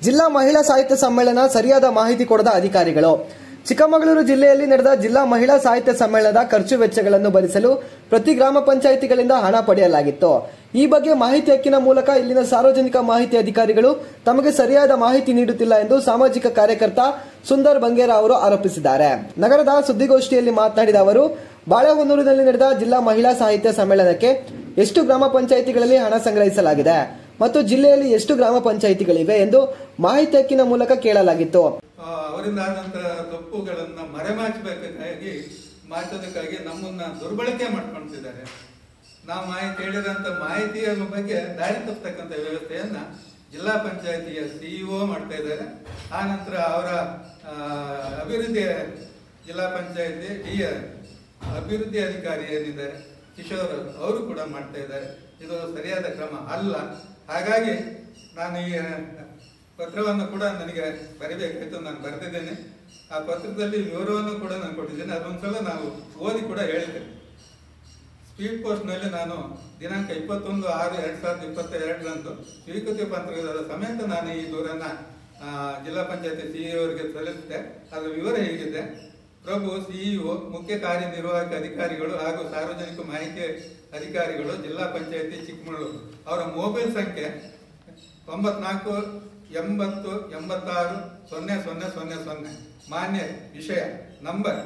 ಜಿಲ್ಲಾ ಮಹಿಳಾ ಸಾಹಿತ್ಯ ಸಮ್ಮೇಳನ ಸರಿಯಾದ ಮಾಹಿತಿ ಕೊಡದ ಅಧಿಕಾರಿಗಳು ಚಿಕ್ಕಮಗಳೂರು ಜಿಲ್ಲೆಯಲ್ಲಿ ನಡೆದ ಜಿಲ್ಲಾ ಮಹಿಳಾ ಸಾಹಿತ್ಯ ಸಮ್ಮೇಳನದ ಖರ್ಚು ವೆಚ್ಚಗಳನ್ನು ಭರಿಸಲು ಪ್ರತಿ ಗ್ರಾಮ ಪಂಚಾಯಿತಿಗಳಿಂದ ಹಣ ಪಡೆಯಲಾಗಿತ್ತು ಈ ಬಗ್ಗೆ ಮಾಹಿತಿ ಹಕ್ಕಿನ ಮೂಲಕ ಇಲ್ಲಿನ ಸಾರ್ವಜನಿಕ ಮಾಹಿತಿ ಅಧಿಕಾರಿಗಳು ತಮಗೆ ಸರಿಯಾದ ಮಾಹಿತಿ ನೀಡುತ್ತಿಲ್ಲ ಎಂದು ಸಾಮಾಜಿಕ ಕಾರ್ಯಕರ್ತ ಸುಂದರ್ ಬಂಗೇರ ಅವರು ಆರೋಪಿಸಿದ್ದಾರೆ ನಗರದ ಸುದ್ದಿಗೋಷ್ಠಿಯಲ್ಲಿ ಮಾತನಾಡಿದ ಅವರು ಬಾಳೆಹೊನ್ನೂರಿನಲ್ಲಿ ನಡೆದ ಜಿಲ್ಲಾ ಮಹಿಳಾ ಸಾಹಿತ್ಯ ಸಮ್ಮೇಳನಕ್ಕೆ ಎಷ್ಟು ಗ್ರಾಮ ಪಂಚಾಯಿತಿಗಳಲ್ಲಿ ಹಣ ಸಂಗ್ರಹಿಸಲಾಗಿದೆ ಮತ್ತು ಜಿಲ್ಲೆಯಲ್ಲಿ ಎಷ್ಟು ಗ್ರಾಮ ಪಂಚಾಯಿತಿಗಳಿವೆ ಎಂದು ಮಾಹಿತಿ ಹಕ್ಕಿನ ಮೂಲಕ ಕೇಳಲಾಗಿತ್ತು ಆ, ಅವರಿಂದ ಆದಂತಹ ತಪ್ಪುಗಳನ್ನ ಮರೆಮಾಚಬೇಕಾಗಿ ಮಾಚೋದಕ್ಕಾಗಿ ನಮ್ಮನ್ನ ದುರ್ಬಳಕೆ ಮಾಡ್ಕೊಳ್ತಿದ್ದಾರೆ ನಾವು ಮಾಹಿತಿ ಹೇಳಿದಂತ ಮಾಹಿತಿಯ ಬಗ್ಗೆ ದಾರಿ ತಪ್ಪತಕ್ಕಂಥ ವ್ಯವಸ್ಥೆಯನ್ನ ಜಿಲ್ಲಾ ಪಂಚಾಯತಿಯ ಸಿಇಒ ಮಾಡ್ತಾ ಇದ್ದಾರೆ ಆ ನಂತರ ಅವರ ಆ, ಅಭಿವೃದ್ಧಿ ಜಿಲ್ಲಾ ಪಂಚಾಯತಿ ಡಿ ಅಭಿವೃದ್ಧಿ ಅಧಿಕಾರಿ ಏನಿದ್ದಾರೆ ಕಿಶೋರ್ ಅವರು ಕೂಡ ಮಾಡ್ತಾ ಇದ್ದಾರೆ ಇದು ಸರಿಯಾದ ಕ್ರಮ ಅಲ್ಲ ಹಾಗಾಗಿ ನಾನು ಈ ಪತ್ರವನ್ನು ಕೂಡ ನನಗೆ ಬರಿಬೇಕಾಯ್ತು ನಾನು ಬರೆದಿದ್ದೇನೆ ಆ ಪತ್ರದಲ್ಲಿ ವಿವರವನ್ನು ಕೂಡ ನಾನು ಕೊಟ್ಟಿದ್ದೇನೆ ಅದೊಂದ್ಸಲ ನಾವು ಓದಿ ಕೂಡ ಹೇಳಿದ್ದೇನೆ ಸ್ಪೀಡ್ ಪೋಸ್ಟ್ನಲ್ಲಿ ನಾನು ದಿನಾಂಕ ಇಪ್ಪತ್ತೊಂದು ಆರು ಎರಡ್ ಸಾವಿರದ ಇಪ್ಪತ್ತೆರಡರಂದು ಸ್ವೀಕೃತಿ ಪತ್ರದ ಸಮೇತ ನಾನು ಈ ದೂರನ್ನ ಆ, ಜಿಲ್ಲಾ ಪಂಚಾಯತಿ ಸಿಇಒ ಅವರಿಗೆ ಸಲ್ಲಿಸಿದೆ ಅದರ ವಿವರ ಹೀಗಿದೆ ಪ್ರಭು ಸಿಇಒ ಮುಖ್ಯ ಕಾರ್ಯನಿರ್ವಾಹಕ ಅಧಿಕಾರಿಗಳು ಹಾಗೂ ಸಾರ್ವಜನಿಕ ಮಾಹಿತಿ ಅಧಿಕಾರಿಗಳು ಜಿಲ್ಲಾ ಪಂಚಾಯತಿ ಚಿಕ್ಕಮಗಳೂರು ಅವರ ಮೊಬೈಲ್ ಸಂಖ್ಯೆ ತೊಂಬತ್ನಾಲ್ಕು ಎಂಬತ್ತು ಎಂಬತ್ತಾರು ಸೊನ್ನೆ ಸೊನ್ನೆ ಸೊನ್ನೆ ಸೊನ್ನೆ ಮಾನ್ಯ ವಿಷಯ ನಂಬರ್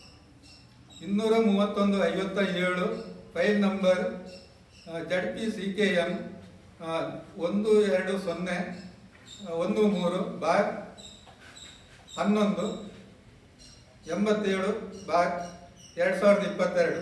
ಇನ್ನೂರ ಮೂವತ್ತೊಂದು ಐವತ್ತ ಏಳು file number Z P C K M ಒಂದು ಎರಡು ಸೊನ್ನೆ ಆ, ಒಂದು ಮೂರು ಬಾರ್ ಹನ್ನೊಂದು ಎಂಬತ್ತೇಳು ಬಾರ್ ಎರಡು ಸಾವಿರದ ಇಪ್ಪತ್ತೆರಡು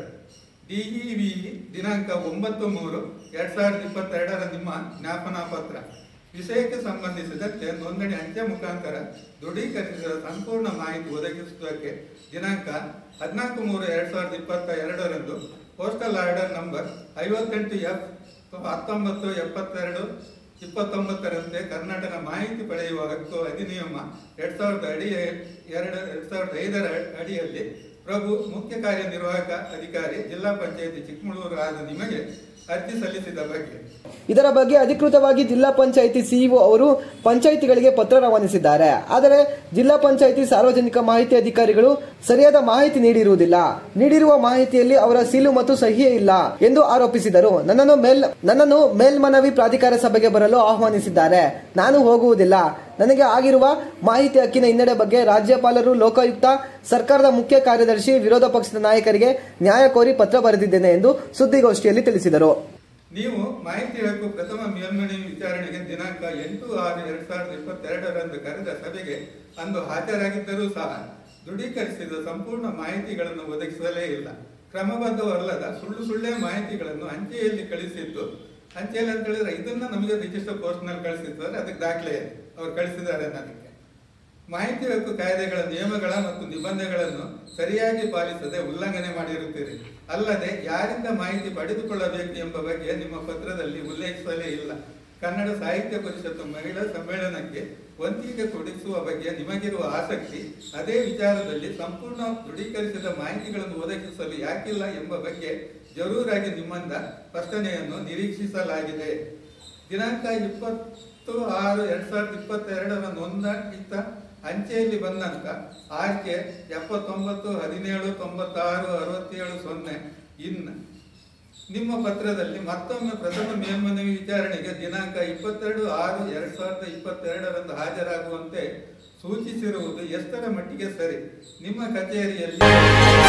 ಡಿಇವಿ ದಿನಾಂಕ ಒಂಬತ್ತು ಮೂರು ಎರಡು ಸಾವಿರದ ಇಪ್ಪತ್ತೆರಡರ ನಿಮ್ಮ ಜ್ಞಾಪನಾ ಪತ್ರ ವಿಷಯಕ್ಕೆ ಸಂಬಂಧಿಸಿದಂತೆ ನೋಂದಣಿ ಅಂಚೆ ಮುಖಾಂತರ ದೃಢೀಕರಿಸಿದ ಸಂಪೂರ್ಣ ಮಾಹಿತಿ ಒದಗಿಸುವುದಕ್ಕೆ ದಿನಾಂಕ ಹದಿನಾಲ್ಕು ಮೂರು ಎರಡು ಸಾವಿರದ ಇಪ್ಪತ್ತ ಎರಡರಂದು ಪೋಸ್ಟಲ್ ಆರ್ಡರ್ ನಂಬರ್ ಐವತ್ತೆಂಟು ಎಫ್ ಹತ್ತೊಂಬತ್ತು ಎಪ್ಪತ್ತೆರಡು ಇಪ್ಪತ್ತೊಂಬತ್ತರಂತೆ ಕರ್ನಾಟಕ ಮಾಹಿತಿ ಪಡೆಯುವ ಹಕ್ಕು ಅಧಿನಿಯಮ ಎರಡ್ ಸಾವಿರದ ಅಡಿ ಎರಡು ಎರಡ್ ಸಾವಿರದ ಐದರ ಅಡಿಯಲ್ಲಿ ಪ್ರಭು ಮುಖ್ಯ ಕಾರ್ಯನಿರ್ವಾಹಕ ಅಧಿಕಾರಿ ಜಿಲ್ಲಾ ಪಂಚಾಯತಿ ಚಿಕ್ಕಮಗಳೂರು ಆದ ನಿಮಗೆ ಅರ್ಜಿ ಸಲ್ಲಿಸಿದ ಬಗ್ಗೆ ಇದರ ಬಗ್ಗೆ ಅಧಿಕೃತವಾಗಿ ಜಿಲ್ಲಾ ಪಂಚಾಯಿತಿ ಸಿಇಒ ಅವರು ಪಂಚಾಯಿತಿಗಳಿಗೆ ಪತ್ರ ರವಾನಿಸಿದ್ದಾರೆ ಆದರೆ ಜಿಲ್ಲಾ ಪಂಚಾಯಿತಿ ಸಾರ್ವಜನಿಕ ಮಾಹಿತಿ ಅಧಿಕಾರಿಗಳು ಸರಿಯಾದ ಮಾಹಿತಿ ನೀಡಿರುವುದಿಲ್ಲ ನೀಡಿರುವ ಮಾಹಿತಿಯಲ್ಲಿ ಅವರ ಸೀಲು ಮತ್ತು ಸಹಿಯೇ ಇಲ್ಲ ಎಂದು ಆರೋಪಿಸಿದರು ನನ್ನನ್ನು ಮೇಲ್ ನನ್ನನ್ನು ಮೇಲ್ಮನವಿ ಪ್ರಾಧಿಕಾರ ಸಭೆಗೆ ಬರಲು ಆಹ್ವಾನಿಸಿದ್ದಾರೆ ನಾನು ಹೋಗುವುದಿಲ್ಲ ನನಗೆ ಆಗಿರುವ ಮಾಹಿತಿ ಹಕ್ಕಿನ ಹಿನ್ನಡೆ ಬಗ್ಗೆ ರಾಜ್ಯಪಾಲರು ಲೋಕಾಯುಕ್ತ ಸರ್ಕಾರದ ಮುಖ್ಯ ಕಾರ್ಯದರ್ಶಿ ವಿರೋಧ ಪಕ್ಷದ ನಾಯಕರಿಗೆ ನ್ಯಾಯ ಕೋರಿ ಪತ್ರ ಬರೆದಿದ್ದೇನೆ ಎಂದು ಸುದ್ದಿಗೋಷ್ಠಿಯಲ್ಲಿ ತಿಳಿಸಿದರು ನೀವು ಮಾಹಿತಿ ಹಕ್ಕು ಪ್ರಥಮ ಮೇಲ್ಮನವಿ ವಿಚಾರಣೆಗೆ ದಿನಾಂಕ ಎಂಟು ಆರು ಎರಡ್ ಸಾವಿರದ ಇಪ್ಪತ್ತೆರಡರಂದು ಕರೆದ ಸಭೆಗೆ ಅಂದು ಹಾಜರಾಗಿದ್ದರೂ ಸಹ ದೃಢೀಕರಿಸಿದ ಸಂಪೂರ್ಣ ಮಾಹಿತಿಗಳನ್ನು ಒದಗಿಸಲೇ ಇಲ್ಲ ಕ್ರಮಬದ್ಧವಲ್ಲದ ಸುಳ್ಳು ಸುಳ್ಳೇ ಮಾಹಿತಿಗಳನ್ನು ಅಂಚೆಯಲ್ಲಿ ಕಳಿಸಿದ್ದು ಅಂಚೆಯಲ್ಲಿ ಅಂತ ಹೇಳಿದ್ರೆ ಇದನ್ನ ನಮಗೆ ರಿಜಿಸ್ಟರ್ ಪೋಸ್ಟ್ ನಲ್ಲಿ ಕಳಿಸಿದ್ದಾರೆ ಅದಕ್ಕೆ ದಾಖಲೆ ಇದೆ. ಅವ್ರು ಕಳಿಸಿದ್ದಾರೆ ನನಗೆ ಮಾಹಿತಿ ಹಕ್ಕು ಕಾಯ್ದೆಗಳ ನಿಯಮಗಳ ಮತ್ತು ನಿಬಂಧನೆಗಳನ್ನು ಸರಿಯಾಗಿ ಪಾಲಿಸದೆ ಉಲ್ಲಂಘನೆ ಮಾಡಿರುತ್ತೀರಿ ಅಲ್ಲದೆ ಯಾರಿಂದ ಮಾಹಿತಿ ಪಡೆದುಕೊಳ್ಳಬೇಕು ಎಂಬ ಬಗ್ಗೆ ನಿಮ್ಮ ಪತ್ರದಲ್ಲಿ ಉಲ್ಲೇಖಿಸಲೇ ಇಲ್ಲ ಕನ್ನಡ ಸಾಹಿತ್ಯ ಪರಿಷತ್ತು ಮಹಿಳಾ ಸಮ್ಮೇಳನಕ್ಕೆ ವಂತಿಗೆ ಕೊಡಿಸುವ ಬಗ್ಗೆ ನಿಮಗಿರುವ ಆಸಕ್ತಿ ಅದೇ ವಿಚಾರದಲ್ಲಿ ಸಂಪೂರ್ಣ ದೃಢೀಕರಿಸಿದ ಮಾಹಿತಿಗಳನ್ನು ಒದಗಿಸಲು ಯಾಕಿಲ್ಲ ಎಂಬ ಬಗ್ಗೆ ಜರೂರಾಗಿ ನಿಮ್ಮಿಂದ ಸ್ಪಷ್ಟನೆಯನ್ನು ನಿರೀಕ್ಷಿಸಲಾಗಿದೆ ದಿನಾಂಕ ಇಪ್ಪತ್ತು ಆರು ಎರಡ್ ಸಾವಿರದ ಇಪ್ಪತ್ತೆರಡರ ನೋಂದಾಯಿತ ಅಂಚೆಯಲ್ಲಿ ಬಂದಂತ ಆರ್ ಕೆ ಎಪ್ಪತ್ತೊಂಬತ್ತು ಹದಿನೇಳು ತೊಂಬತ್ತಾರು ಅರವತ್ತೇಳು ಸೊನ್ನೆ ಇನ್ ನಿಮ್ಮ ಪತ್ರದಲ್ಲಿ ಮತ್ತೊಮ್ಮೆ ಪ್ರಥಮ ಮೇಲ್ಮನವಿ ವಿಚಾರಣೆಗೆ ದಿನಾಂಕ ಇಪ್ಪತ್ತೆರಡು ಆರು ಎರಡ್ ಸಾವಿರದ ಇಪ್ಪತ್ತೆರಡರಂದು ಹಾಜರಾಗುವಂತೆ ಸೂಚಿಸಿರುವುದು ಎಷ್ಟರ ಮಟ್ಟಿಗೆ ಸರಿ ನಿಮ್ಮ ಕಚೇರಿಯಲ್ಲಿ